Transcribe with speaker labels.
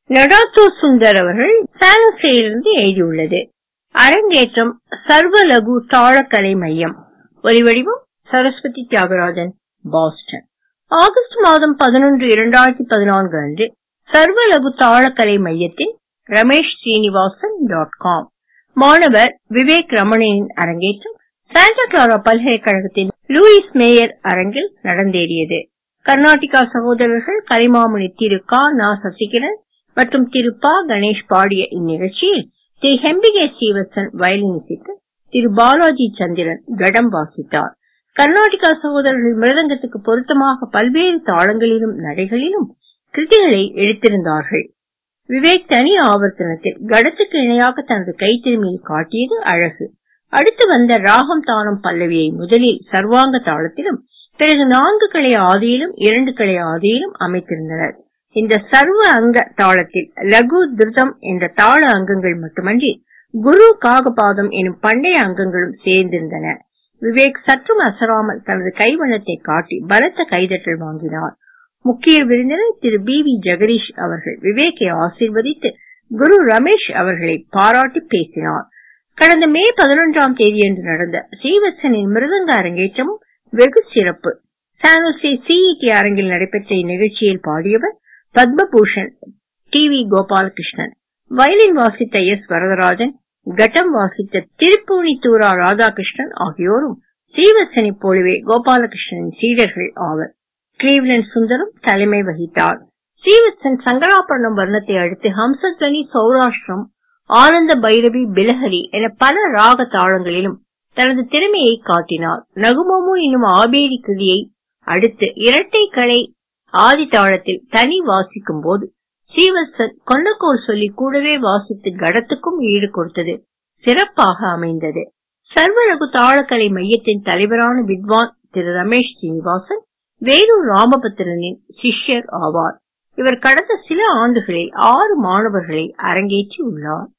Speaker 1: நடாத்தோ சுந்தர் அவர்கள் சானசையிலிருந்து எழுதியுள்ளது அரங்கேற்றம் சர்வலகு தாளக்கலை மையம் ஒலிவடிவம் சரஸ்வதி தியாகராஜன் பாஸ்டன் ஆகஸ்ட் மாதம் பதினொன்று இரண்டாயிரத்தி பதினான்கு அன்று சர்வலகு தாளக்கலை மையத்தின் ரமேஷ் ஸ்ரீனிவாசன் டாட் காம் மாணவர் விவேக் ரமணியின் அரங்கேற்றம் சாண்டா கிளாரா பல்கலைக்கழகத்தின் லூயிஸ் மேயர் அரங்கில் நடந்தேறியது கர்நாடிகா சகோதரர்கள் கலைமாமணி திரு கா நா சசிகரன் மற்றும் திரு ப கணேஷ் பாடிய இந்நிகழ்ச்சியில் திரு ஹெம்பிகே ஸ்ரீவத்சன் வயலின் இசைத்து திரு பாலாஜி சந்திரன் கடம் வாசித்தார் கர்நாடிகா சகோதரர்கள் மிருதங்கத்துக்கு பொருத்தமாக பல்வேறு தாளங்களிலும் நடைகளிலும் கிருதிகளை எடுத்திருந்தார்கள் விவேக் தனி ஆவர்த்தனத்தில் கடத்துக்கு இணையாக தனது கைத்திறமையை காட்டியது அழகு அடுத்து வந்த ராகம் தானம் பல்லவியை முதலில் சர்வாங்க தாளத்திலும் பிறகு நான்கு களை ஆதியிலும் இரண்டு களை ஆதியிலும் அமைத்திருந்தனர் இந்த சர்வ அங்க தாளத்தில் லகு திருதம் என்ற தாள அங்கங்கள் மட்டுமன்றி குரு காகபாதம் எனும் பண்டைய அங்கங்களும் சேர்ந்திருந்தன விவேக் சற்றும் அசராமல் தனது கைவண்ணத்தை காட்டி பலத்த கைதட்டல் வாங்கினார் முக்கிய விருந்தினர் திரு பி வி ஜெகதீஷ் அவர்கள் விவேக்கை ஆசீர்வதித்து குரு ரமேஷ் அவர்களை பாராட்டி பேசினார் கடந்த மே பதினொன்றாம் தேதியன்று நடந்த ஸ்ரீவத்சனின் மிருதங்க அரங்கேற்றமும் வெகு சிறப்பு சானோசி சிஇடி அரங்கில் நடைபெற்ற இந்நிகழ்ச்சியில் பாடியவர் Padma Bhushan T V Gopalakrishnan violin வாசித்த எஸ் வரதராஜன் கட்டம் வாசித்த திருப்பூணித்தூரா ராதாகிருஷ்ணன் ஆகியோரும் ஸ்ரீவத்சனை போலவே கோபாலகிருஷ்ணனின் சீடர்கள் ஆவர் கிளீவ்லண்ட் சுந்தரம் தலைமை வகித்தார் ஸ்ரீவத்சன் சங்கராபரணம் வர்ணத்தை அடுத்து ஹம்சத்வனி சௌராஷ்டிரம் ஆனந்த பைரவி பிலஹரி என பல ராக தாளங்களிலும் தனது திறமையை காட்டினார் நகுமோமு என்னும் ஆபேரி கிருதியை அடுத்து இரட்டை களை ஆதி தாளத்தில் தனி வாசிக்கும் போது ஸ்ரீவத்சன் கொன்னக்கோல் சொல்லி கூடவே வாசித்து கடத்துக்கும் ஈடு கொடுத்தது சிறப்பாக அமைந்தது சர்வரகு தாளக்கலை மையத்தின் தலைவரான வித்வான் திரு ரமேஷ் சீனிவாசன் வேலூர் ராமபத்திரனின் சிஷ்யர் ஆவார் இவர் கடந்த சில ஆண்டுகளில் ஆறு மாணவர்களை அரங்கேற்றி உள்ளார்